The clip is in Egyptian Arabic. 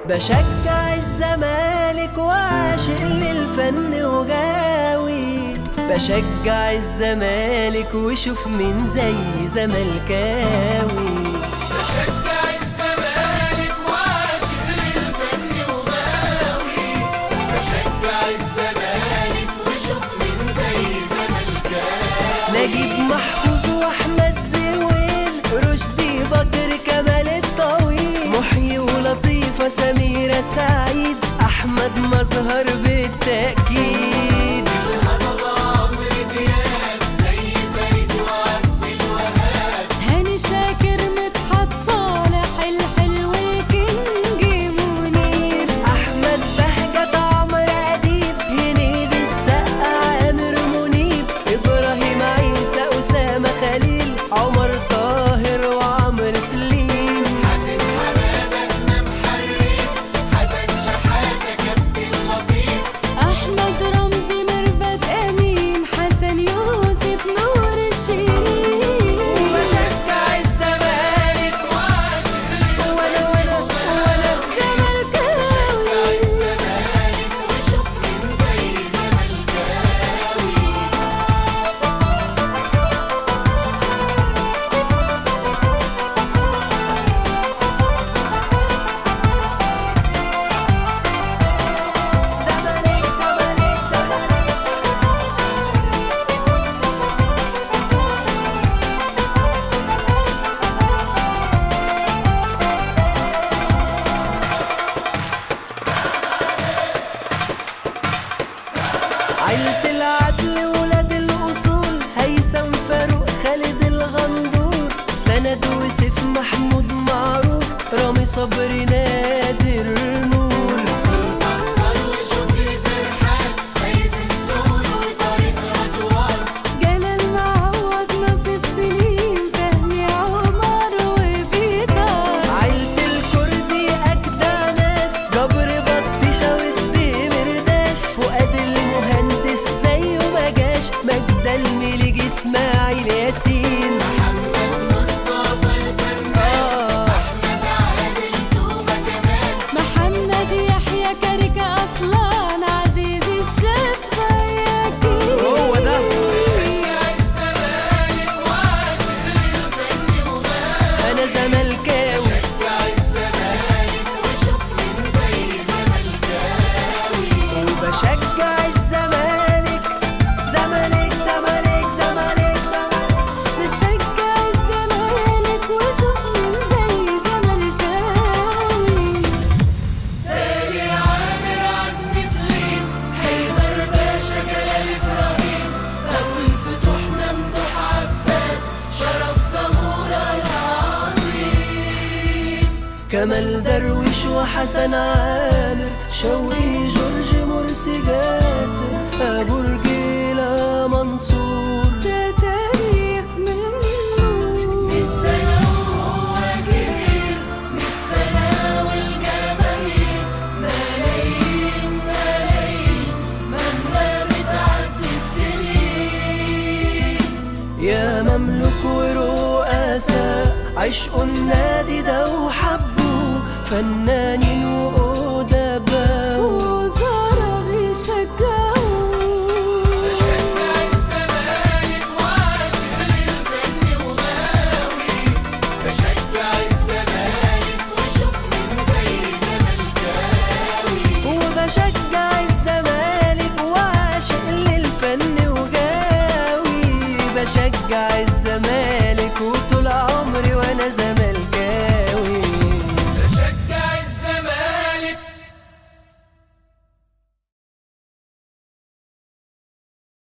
بشجع الزمالك وعاشق للفن وغاوي بشجع الزمالك وشوف مين زي زملكاوي بشجع الزمالك وعاشق للفن وغاوي بشجع الزمالك وشوف مين زي زملكاوي نجيب محفوظ واحمد زويل رشدي بكر كمال الطويل محيي ولطيفة سميرة سعيد أحمد مظهر بالتأكيد الهضبة عمرو دياب زي فريد وعبد الوهاب هاني شاكر مدحت صالح الحلو الكينج منير أحمد بهجت عمرو أديب هنيدي السقا عامر منيب إبراهيم عيسى أسامة خليل عمر طاهر وعمرو سليم حسن حمادة إمام حريف حسن شحاتة كابتن لطيف احمد رمزي ميرفت امين حسن يوسف نور الشريف وبشجع الزمالك وعاشق وأنا وأنا وأنا زملكاوي الزمالك وشوف مين زي زملكاوي زمالك زمالك زمالك عيلة العدل ولاد الأصول هيثم فاروق خالد الغندور سند وسيف محمود معروف رامي صبري نادر نور فكر وشكري سرحان فايز الزهور وطارق رضوان جلال معوض نصيب سليم فهمي عمر وبيطار عيلة الكردي أجدع ناس جبر بطيشة والدمر داش فؤاد المهندس زيه ما جاش مجدة المليجي إسماعيل ياسين محمد مصطفى الفنان آه احمد عادل توبة كمان محمد يحيى كاركة أصلان عزيز الشيخ خياكي هو ده بشجع الزمالك وعاشق للفن وغاوي أنا زملكاوي بشجع الزمالك وشوف مين زي زملكاوي وبشجع الزمالك زمالك زمالك زمالك زمالك بشجع الزمالك وشوف مين زي زملكاوي تالي عامر عزمي سليم حيدر باشا جلال ابراهيم ابو الفتوح ممدوح عباس شرف زمورة العظيم كمال درويش وحسن عامر شوقي جورج مرسي جاسر أبو رجيلة منصور ده تاريخ منه ميت سنة وهو كبير ميت سنة والجماهير ملايين ملايين مهما بتعدي السنين يا مملوك ورؤساء عشقوا النادي ده وحبوا فنانين وأدباء وزارة بيشجعوه بشجع الزمالك وعاشق للفن وغاوي بشجع الزمالك وشوف مين زي زملكاوي وبشجع الزمالك وعاشق للفن وغاوي بشجع الزمالك وطول